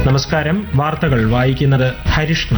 നമസ്കാരം വാർത്തകൾ വായിക്കുന്നത് ഹരിഷ്ണ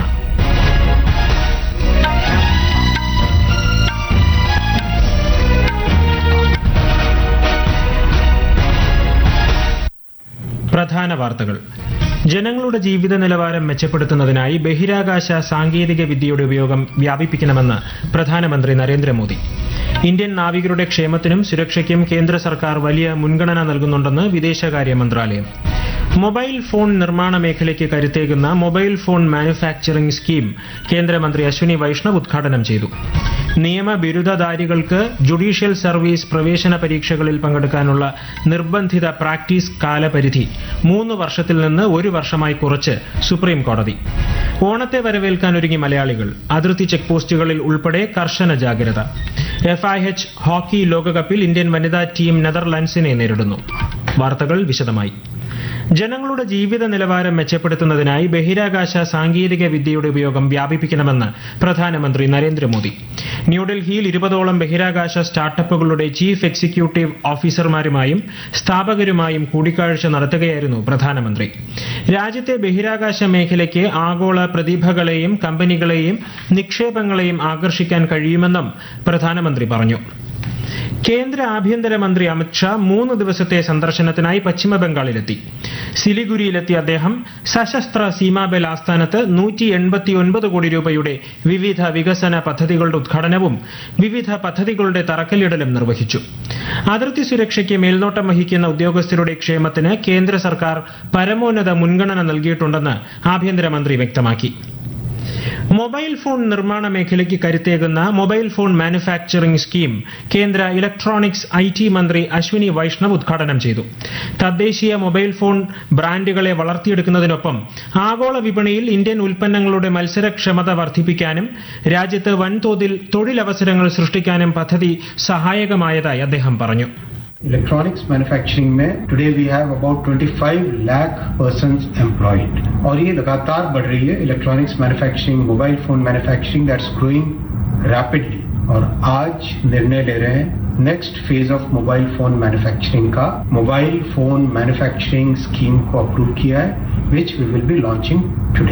പ്രധാന വാർത്തകൾ ജനങ്ങളുടെ ജീവിത നിലവാരം മെച്ചപ്പെടുത്തുന്നതിനായി ബഹിരാകാശ സാങ്കേതിക വിദ്യയുടെ ഉപയോഗം വ്യാപിപ്പിക്കണമെന്ന് പ്രധാനമന്ത്രി നരേന്ദ്രമോദി ഇന്ത്യൻ നാവികരുടെ ക്ഷേമത്തിനും സുരക്ഷയ്ക്കും കേന്ദ്ര സർക്കാർ വലിയ മുൻഗണന നൽകുന്നുണ്ടെന്ന് വിദേശകാര്യ മന്ത്രാലയം മൊബൈൽ ഫോൺ നിർമ്മാണ മേഖലയ്ക്ക് കരുത്തേകുന്ന മൊബൈൽ ഫോൺ മാനുഫാക്ചറിംഗ് സ്കീം കേന്ദ്രമന്ത്രി അശ്വിനി വൈഷ്ണവ് ഉദ്ഘാടനം ചെയ്തു നിയമ ബിരുദധാരികൾക്ക് ജുഡീഷ്യൽ സർവീസ് പ്രവേശന പരീക്ഷകളിൽ പങ്കെടുക്കാനുള്ള നിർബന്ധിത പ്രാക്ടീസ് കാലപരിധി മൂന്ന് വർഷത്തിൽ നിന്ന് ഒരു വർഷമായി കുറച്ച് സുപ്രീം കോടതി ഓണത്തെ വരവേൽക്കാൻ ഒരുങ്ങി മലയാളികൾ അതിർത്തി ചെക്ക് പോസ്റ്റുകളിൽ ഉൾപ്പെടെ കർശന ജാഗ്രത എഫ് ഐ എച്ച് ഹോക്കി ലോകകപ്പിൽ ഇന്ത്യൻ വനിതാ ടീം നെതർലാൻഡ്സിനെ നേരിടുന്നു വാർത്തകൾ വിശദമായി ജനങ്ങളുടെ ജീവിത നിലവാരം മെച്ചപ്പെടുത്തുന്നതിനായി ബഹിരാകാശ സാങ്കേതിക വിദ്യയുടെ ഉപയോഗം വ്യാപിപ്പിക്കണമെന്ന് പ്രധാനമന്ത്രി നരേന്ദ്രമോദി ന്യൂഡൽഹിയിൽ ഇരുപതോളം ബഹിരാകാശ സ്റ്റാർട്ടപ്പുകളുടെ ചീഫ് എക്സിക്യൂട്ടീവ് ഓഫീസർമാരുമായും സ്ഥാപകരുമായും കൂടിക്കാഴ്ച നടത്തുകയായിരുന്നു പ്രധാനമന്ത്രി രാജ്യത്തെ ബഹിരാകാശ മേഖലയ്ക്ക് ആഗോള പ്രതിഭകളെയും കമ്പനികളെയും നിക്ഷേപങ്ങളെയും ആകർഷിക്കാൻ കഴിയുമെന്നും പ്രധാനമന്ത്രി പറഞ്ഞു കേന്ദ്ര ആഭ്യന്തരമന്ത്രി അമിത്ഷാ മൂന്ന് ദിവസത്തെ സന്ദർശനത്തിനായി പശ്ചിമബംഗാളിലെത്തി സിലിഗുരിയിലെത്തിയ അദ്ദേഹം സശസ്ത്ര സീമാബൽ ആസ്ഥാനത്ത് നൂറ്റി എൺപത്തിയൊൻപത് കോടി രൂപയുടെ വിവിധ വികസന പദ്ധതികളുടെ ഉദ്ഘാടനവും വിവിധ പദ്ധതികളുടെ തറക്കല്ലിടലും നിർവഹിച്ചു അതിർത്തി സുരക്ഷയ്ക്ക് മേൽനോട്ടം വഹിക്കുന്ന ഉദ്യോഗസ്ഥരുടെ ക്ഷേമത്തിന് കേന്ദ്ര സർക്കാർ പരമോന്നത മുൻഗണന നൽകിയിട്ടുണ്ടെന്ന് ആഭ്യന്തരമന്ത്രി വ്യക്തമാക്കി മൊബൈൽ ഫോൺ നിർമ്മാണ മേഖലയ്ക്ക് കരുത്തേകുന്ന മൊബൈൽ ഫോൺ മാനുഫാക്ചറിംഗ് സ്കീം കേന്ദ്ര ഇലക്ട്രോണിക്സ് ഐ ടി മന്ത്രി അശ്വിനി വൈഷ്ണവ് ഉദ്ഘാടനം ചെയ്തു തദ്ദേശീയ മൊബൈൽ ഫോൺ ബ്രാൻഡുകളെ വളർത്തിയെടുക്കുന്നതിനൊപ്പം ആഗോള വിപണിയിൽ ഇന്ത്യൻ ഉൽപ്പന്നങ്ങളുടെ മത്സരക്ഷമത വർദ്ധിപ്പിക്കാനും രാജ്യത്ത് വൻതോതിൽ തൊഴിലവസരങ്ങൾ സൃഷ്ടിക്കാനും പദ്ധതി സഹായകമായതായി അദ്ദേഹം പറഞ്ഞു इलेक्ट्रॉनिक्स मैन्युफैक्चरिंग में today we have about 25 lakh persons employed और ये लगातार बढ़ रही है electronics manufacturing mobile phone manufacturing that's growing rapidly और आज निर्णय ले रहे हैं next phase of mobile phone manufacturing का मोबाइल फोन मैन्युफैक्चरिंग स्कीम को अप्रूव किया है which we will be launching today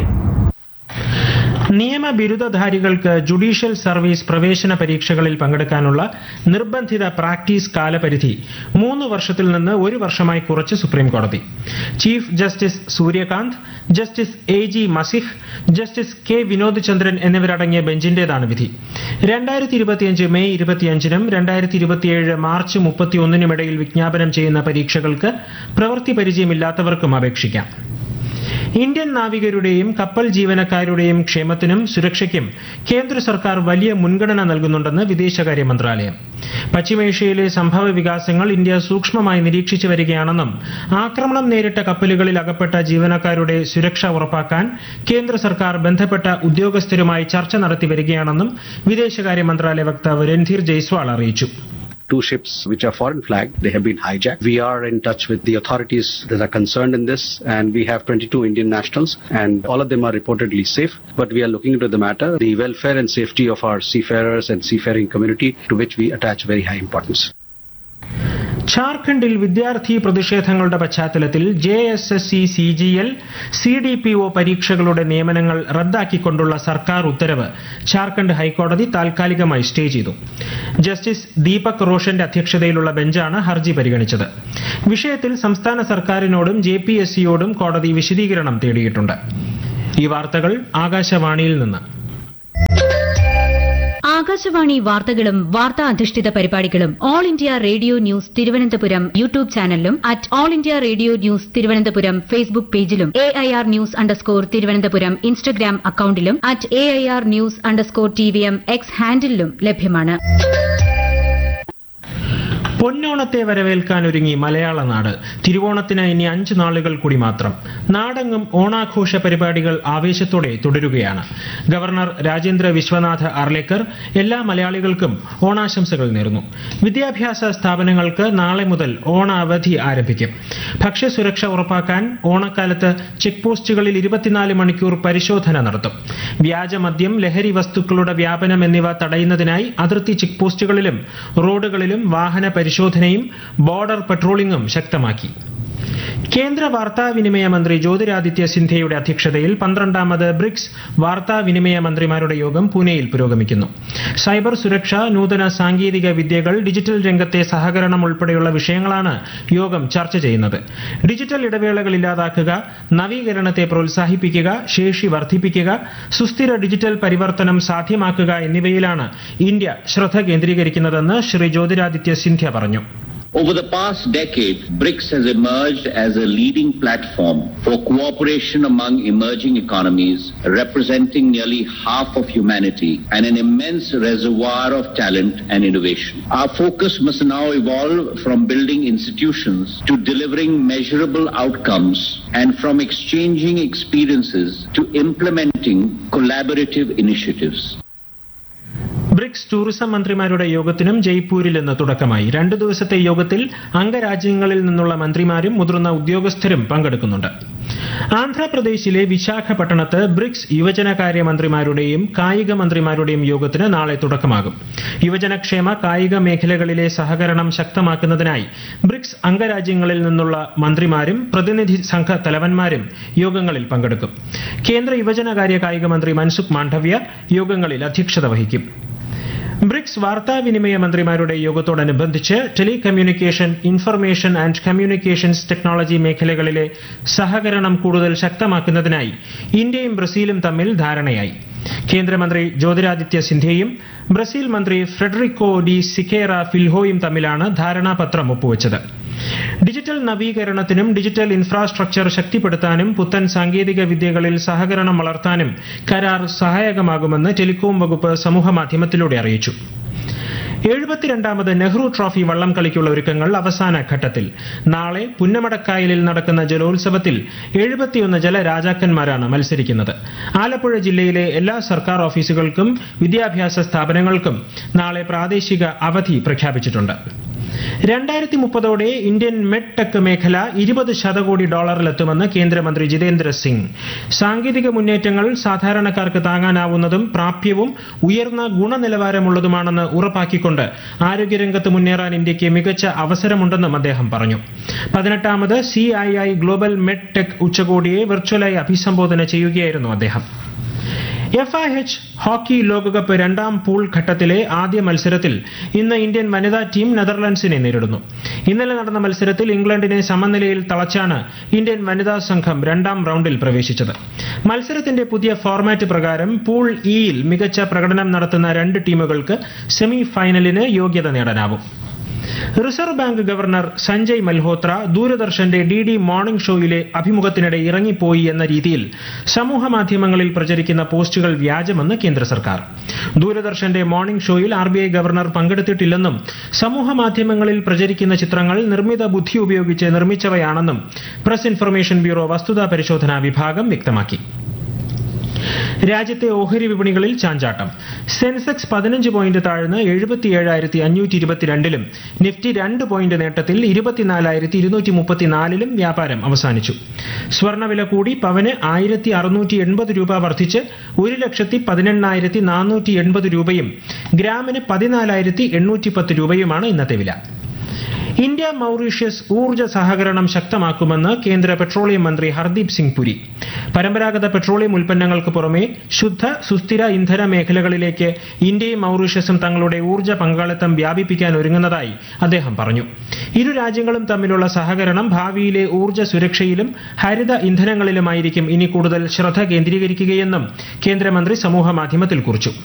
നിയമ ബിരുദധാരികൾക്ക് ജുഡീഷ്യൽ സർവീസ് പ്രവേശന പരീക്ഷകളിൽ പങ്കെടുക്കാനുള്ള നിർബന്ധിത പ്രാക്ടീസ് കാലപരിധി മൂന്ന് വർഷത്തിൽ നിന്ന് ഒരു വർഷമായി കുറച്ച് സുപ്രീം കോടതി chief justice Suryakant justice A G Masih justice K Vinod Chandran എന്നിവരടങ്ങിയ ബെഞ്ചിന്റേതാണ് വിധി രണ്ടായിരത്തി ഇരുപത്തിയഞ്ച് മെയ് ഇരുപത്തിയഞ്ചിനും രണ്ടായിരത്തി ഇരുപത്തിയേഴ് മാർച്ച് മുപ്പത്തിയൊന്നിനും ഇടയിൽ വിജ്ഞാപനം ചെയ്യുന്ന പരീക്ഷകൾക്ക് പ്രവൃത്തി പരിചയമില്ലാത്തവർക്കും അപേക്ഷിക്കാം ഇന്ത്യൻ നാവികരുടെയും കപ്പൽ ജീവനക്കാരുടെയും ക്ഷേമത്തിനും സുരക്ഷയ്ക്കും കേന്ദ്ര സർക്കാർ വലിയ മുൻഗണന നൽകുന്നുണ്ടെന്ന് വിദേശകാര്യ മന്ത്രാലയം പശ്ചിമേഷ്യയിലെ സംഭവ വികാസങ്ങൾ ഇന്ത്യ സൂക്ഷ്മമായി നിരീക്ഷിച്ചു വരികയാണെന്നും ആക്രമണം നേരിട്ട കപ്പലുകളിൽ അകപ്പെട്ട ജീവനക്കാരുടെ സുരക്ഷ ഉറപ്പാക്കാൻ കേന്ദ്ര സർക്കാർ ബന്ധപ്പെട്ട ഉദ്യോഗസ്ഥരുമായി ചർച്ച നടത്തി വരികയാണെന്നും വിദേശകാര്യ മന്ത്രാലയ വക്താവ് രൺധീർ ജയ്സ്വാൾ അറിയിച്ചു two ships which are foreign flagged. They have been hijacked. We are in touch with the authorities that are concerned in this, and we have 22 Indian nationals, and all of them are reportedly safe. But we are looking into the matter, the welfare and safety of our seafarers and seafaring community, to which we attach very high importance. ഝാർഖണ്ഡിൽ വിദ്യാർത്ഥി പ്രതിഷേധങ്ങളുടെ പശ്ചാത്തലത്തിൽ J S S C C G L C D P O പരീക്ഷകളുടെ നിയമനങ്ങൾ റദ്ദാക്കിക്കൊണ്ടുള്ള സർക്കാർ ഉത്തരവ് ഝാർഖണ്ഡ് ഹൈക്കോടതി താൽക്കാലികമായി stay ചെയ്തു ജസ്റ്റിസ് ദീപക് റോഷന്റെ അധ്യക്ഷതയിലുള്ള ബെഞ്ചാണ് ഹർജി പരിഗണിച്ചത് വിഷയത്തിൽ സംസ്ഥാന സർക്കാരിനോടും ജെ പി എസ് സിയോടും കോടതി വിശദീകരണം തേടിയിട്ടുണ്ട് ഈ വാർത്തകൾ ആകാശവാണിയിൽ നിന്ന് ആകാശവാണി വാർത്തകളും വാർത്താ അധിഷ്ഠിത പരിപാടികളും all India radio news Thiruvananthapuram YouTube ചാനലിലും at all India radio news Thiruvananthapuram Facebook പേജിലും A I R news underscore Thiruvananthapuram Instagram അക്കൌണ്ടിലും at A I R news underscore T V M X ഹാൻഡിലും ലഭ്യമാണ് പൊന്നോണത്തെ വരവേൽക്കാൻ ഒരുങ്ങി മലയാള നാട് തിരുവോണത്തിന് ഇനി അഞ്ച് നാളുകൾ കൂടി മാത്രം നാടെങ്ങും ഓണാഘോഷ പരിപാടികൾ ആവേശത്തോടെ തുടരുകയാണ് ഗവർണർ രാജേന്ദ്ര വിശ്വനാഥ് അർലേക്കർ എല്ലാ മലയാളികൾക്കും ഓണാശംസകൾ നേർന്നു വിദ്യാഭ്യാസ സ്ഥാപനങ്ങൾക്ക് നാളെ മുതൽ ഓണ അവധി ആരംഭിക്കും ഭക്ഷ്യസുരക്ഷ ഉറപ്പാക്കാൻ ഓണക്കാലത്ത് ചെക്ക് പോസ്റ്റുകളിൽ ഇരുപത്തിനാല് മണിക്കൂർ പരിശോധന നടത്തും വ്യാജമദ്യം ലഹരി വസ്തുക്കളുടെ വ്യാപനം എന്നിവ തടയുന്നതിനായി അതിർത്തി ചെക്ക് പോസ്റ്റുകളിലും റോഡുകളിലും വാഹന പരിശോധനയും ബോർഡർ പട്രോളിംഗും ശക്തമാക്കി കേന്ദ്ര വാർത്താവിനിമയ മന്ത്രി ജ്യോതിരാദിത്യ സിന്ധ്യയുടെ അധ്യക്ഷതയിൽ പന്ത്രണ്ടാമത് ബ്രിക്സ് വാർത്താവിനിമയ മന്ത്രിമാരുടെ യോഗം പൂനെയിൽ പുരോഗമിക്കുന്നു സൈബർ സുരക്ഷ നൂതന സാങ്കേതിക വിദ്യകൾ ഡിജിറ്റൽ രംഗത്തെ സഹകരണം ഉൾപ്പെടെയുള്ള വിഷയങ്ങളാണ് യോഗം ചർച്ച ചെയ്യുന്നത് ഡിജിറ്റൽ ഇടവേളകൾ ഇല്ലാതാക്കുക നവീകരണത്തെ പ്രോത്സാഹിപ്പിക്കുക ശേഷി വർദ്ധിപ്പിക്കുക സുസ്ഥിര ഡിജിറ്റൽ പരിവർത്തനം സാധ്യമാക്കുക എന്നിവയിലാണ് ഇന്ത്യ ശ്രദ്ധ കേന്ദ്രീകരിക്കുന്നതെന്ന് ശ്രീ ജ്യോതിരാദിത്യ സിന്ധ്യ പറഞ്ഞു Over the past decade, BRICS has emerged as a leading platform for cooperation among emerging economies, representing nearly half of humanity and an immense reservoir of talent and innovation. Our focus must now evolve from building institutions to delivering measurable outcomes and from exchanging experiences to implementing collaborative initiatives. BRICS tourism മന്ത്രിമാരുടെ യോഗത്തിനും ജയ്പൂരിൽ ഇന്ന് തുടക്കമായി രണ്ടു ദിവസത്തെ യോഗത്തിൽ അംഗരാജ്യങ്ങളിൽ നിന്നുള്ള മന്ത്രിമാരും മുതിർന്ന ഉദ്യോഗസ്ഥരും പങ്കെടുക്കുന്നുണ്ട് ആന്ധ്രാപ്രദേശിലെ വിശാഖപട്ടണത്ത് ബ്രിക്സ് യുവജനകാര്യ മന്ത്രിമാരുടെയും കായിക മന്ത്രിമാരുടെയും യോഗത്തിന് നാളെ തുടക്കമാകും യുവജനക്ഷേമ കായിക മേഖലകളിലെ സഹകരണം ശക്തമാക്കുന്നതിനായി ബ്രിക്സ് അംഗരാജ്യങ്ങളിൽ നിന്നുള്ള മന്ത്രിമാരും പ്രതിനിധി സംഘ തലവന്മാരും യോഗങ്ങളിൽ പങ്കെടുക്കും കേന്ദ്ര യുവജനകാര്യ കായിക മന്ത്രി മൻസുഖ് മാണ്ഡവ്യ യോഗങ്ങളിൽ അധ്യക്ഷത വഹിക്കും ബ്രിക്സ് വാർത്താവിനിമയ മന്ത്രിമാരുടെ യോഗത്തോടനുബന്ധിച്ച് telecommunication information and communications technology മേഖലകളിലെ സഹകരണം കൂടുതൽ ശക്തമാക്കുന്നതിനായി ഇന്ത്യയും ബ്രസീലും തമ്മിൽ ധാരണയായി കേന്ദ്രമന്ത്രി ജ്യോതിരാദിത്യ സിന്ധ്യയും ബ്രസീൽ മന്ത്രി ഫ്രെഡറിക്കോ ഡി സിക്കേറ ഫിൽഹോയും തമ്മിലാണ് ധാരണാപത്രം ഒപ്പുവച്ചത് ഡിജിറ്റൽ നവീകരണത്തിനും ഡിജിറ്റൽ ഇൻഫ്രാസ്ട്രക്ചർ ശക്തിപ്പെടുത്താനും പുത്തൻ സാങ്കേതിക വിദ്യകളിൽ സഹകരണം വളർത്താനും കരാർ സഹായകമാകുമെന്ന് ടെലികോം വകുപ്പ് സമൂഹമാധ്യമത്തിലൂടെ അറിയിച്ചു എഴുപത്തിരണ്ടാമത് നെഹ്റു ട്രോഫി വള്ളം കളിക്കുള്ള ഒരുക്കങ്ങൾ അവസാന ഘട്ടത്തിൽ നാളെ പുന്നമടക്കായലിൽ നടക്കുന്ന ജലോത്സവത്തിൽ എഴുപത്തിയൊന്ന് ജലരാജാക്കന്മാരാണ് മത്സരിക്കുന്നത് ആലപ്പുഴ ജില്ലയിലെ എല്ലാ സർക്കാർ ഓഫീസുകൾക്കും വിദ്യാഭ്യാസ സ്ഥാപനങ്ങൾക്കും നാളെ പ്രാദേശിക അവധി പ്രഖ്യാപിച്ചിട്ടുണ്ട് രണ്ടായിരത്തി മുപ്പതോടെ ഇന്ത്യൻ മെഡ് ടെക് മേഖല ഇരുപത് ശതകോടി ഡോളറിലെത്തുമെന്ന് കേന്ദ്രമന്ത്രി ജിതേന്ദ്ര സിംഗ് സാങ്കേതിക മുന്നേറ്റങ്ങൾ സാധാരണക്കാർക്ക് താങ്ങാനാവുന്നതും പ്രാപ്യവും ഉയർന്ന ഗുണനിലവാരമുള്ളതുമാണെന്ന് ഉറപ്പാക്കിക്കൊണ്ട് ആരോഗ്യരംഗത്ത് മുന്നേറാൻ ഇന്ത്യക്ക് മികച്ച അവസരമുണ്ടെന്നും അദ്ദേഹം പറഞ്ഞു പതിനെട്ടാമത് C I I global med tech ഉച്ചകോടിയെ വെർച്വലായി അഭിസംബോധന ചെയ്യുകയായിരുന്നു അദ്ദേഹം എഫ് ഐ എച്ച് ഹോക്കി ലോകകപ്പ് രണ്ടാം പൂൾ ഘട്ടത്തിലെ ആദ്യ മത്സരത്തിൽ ഇന്ന് ഇന്ത്യൻ വനിതാ ടീം നെതർലൻഡ്സിനെ നേരിടുന്നു ഇന്നലെ നടന്ന മത്സരത്തിൽ ഇംഗ്ലണ്ടിനെ സമനിലയിൽ തളച്ചാണ് ഇന്ത്യൻ വനിതാ സംഘം രണ്ടാം റൌണ്ടിൽ പ്രവേശിച്ചത് മത്സരത്തിന്റെ പുതിയ ഫോർമാറ്റ് പ്രകാരം പൂൾ ഇയിൽ മികച്ച പ്രകടനം നടത്തുന്ന രണ്ട് ടീമുകൾക്ക് സെമി ഫൈനലിന് യോഗ്യത നേടാനാവും reserve bank governor Sanjay Malhotra ദൂരദർശന്റെ ഡി ഡി മോർണിംഗ് ഷോയിലെ അഭിമുഖത്തിനിടെ ഇറങ്ങിപ്പോയി എന്ന രീതിയിൽ സമൂഹ മാധ്യമങ്ങളിൽ പ്രചരിക്കുന്ന പോസ്റ്റുകൾ വ്യാജമെന്ന് കേന്ദ്ര സർക്കാർ ദൂരദർശന്റെ മോർണിംഗ് ഷോയിൽ ആർ ബി ഐ ഗവർണർ പങ്കെടുത്തിട്ടില്ലെന്നും സമൂഹ മാധ്യമങ്ങളിൽ പ്രചരിക്കുന്ന ചിത്രങ്ങൾ നിർമ്മിത ബുദ്ധി ഉപയോഗിച്ച് നിർമ്മിച്ചവയാണെന്നും പ്രസ് ഇൻഫർമേഷൻ ബ്യൂറോ വസ്തുതാ പരിശോധനാ വിഭാഗം വ്യക്തമാക്കി രാജ്യത്തെ ഓഹരി വിപണികളിൽ ചാഞ്ചാട്ടം സെൻസെക്സ് പതിനഞ്ച് പോയിന്റ് താഴ്ന്ന് എഴുപത്തിയേഴായിരത്തി അഞ്ഞൂറ്റി ഇരുപത്തിരണ്ടിലും നിഫ്റ്റി രണ്ട് പോയിന്റ് നേട്ടത്തിൽ ഇരുപത്തിനാലായിരത്തി ഇരുന്നൂറ്റി മുപ്പത്തിനാലിലും വ്യാപാരം അവസാനിച്ചു സ്വർണ്ണവില കൂടി പവന് ആയിരത്തി അറുന്നൂറ്റി എൺപത് രൂപ വർദ്ധിച്ച് ഒരു ലക്ഷത്തി പതിനെണ്ണായിരത്തി നാനൂറ്റി എൺപത് രൂപയും ഗ്രാമിന് പതിനാലായിരത്തി എണ്ണൂറ്റി പത്ത് രൂപയുമാണ് ഇന്നത്തെ വില ഇന്ത്യ മൌറീഷ്യസ് ഊർജ്ജ സഹകരണം ശക്തമാക്കുമെന്ന് കേന്ദ്ര പെട്രോളിയം മന്ത്രി ഹർദീപ് സിംഗ് പുരി പരമ്പരാഗത പെട്രോളിയം ഉൽപ്പന്നങ്ങൾക്ക് പുറമെ ശുദ്ധ സുസ്ഥിര ഇന്ധന മേഖലകളിലേക്ക് ഇന്ത്യയും മൌറീഷ്യസും തങ്ങളുടെ ഊർജ്ജ പങ്കാളിത്തം വ്യാപിപ്പിക്കാൻ ഒരുങ്ങുന്നതായി അദ്ദേഹം പറഞ്ഞു ഇരു രാജ്യങ്ങളും തമ്മിലുള്ള സഹകരണം ഭാവിയിലെ ഊർജ്ജ സുരക്ഷയിലും ഹരിത ഇന്ധനങ്ങളിലുമായിരിക്കും ഇനി കൂടുതൽ ശ്രദ്ധ കേന്ദ്രീകരിക്കുകയെന്നും കേന്ദ്രമന്ത്രി സമൂഹ മാധ്യമത്തിൽ കുറിച്ചു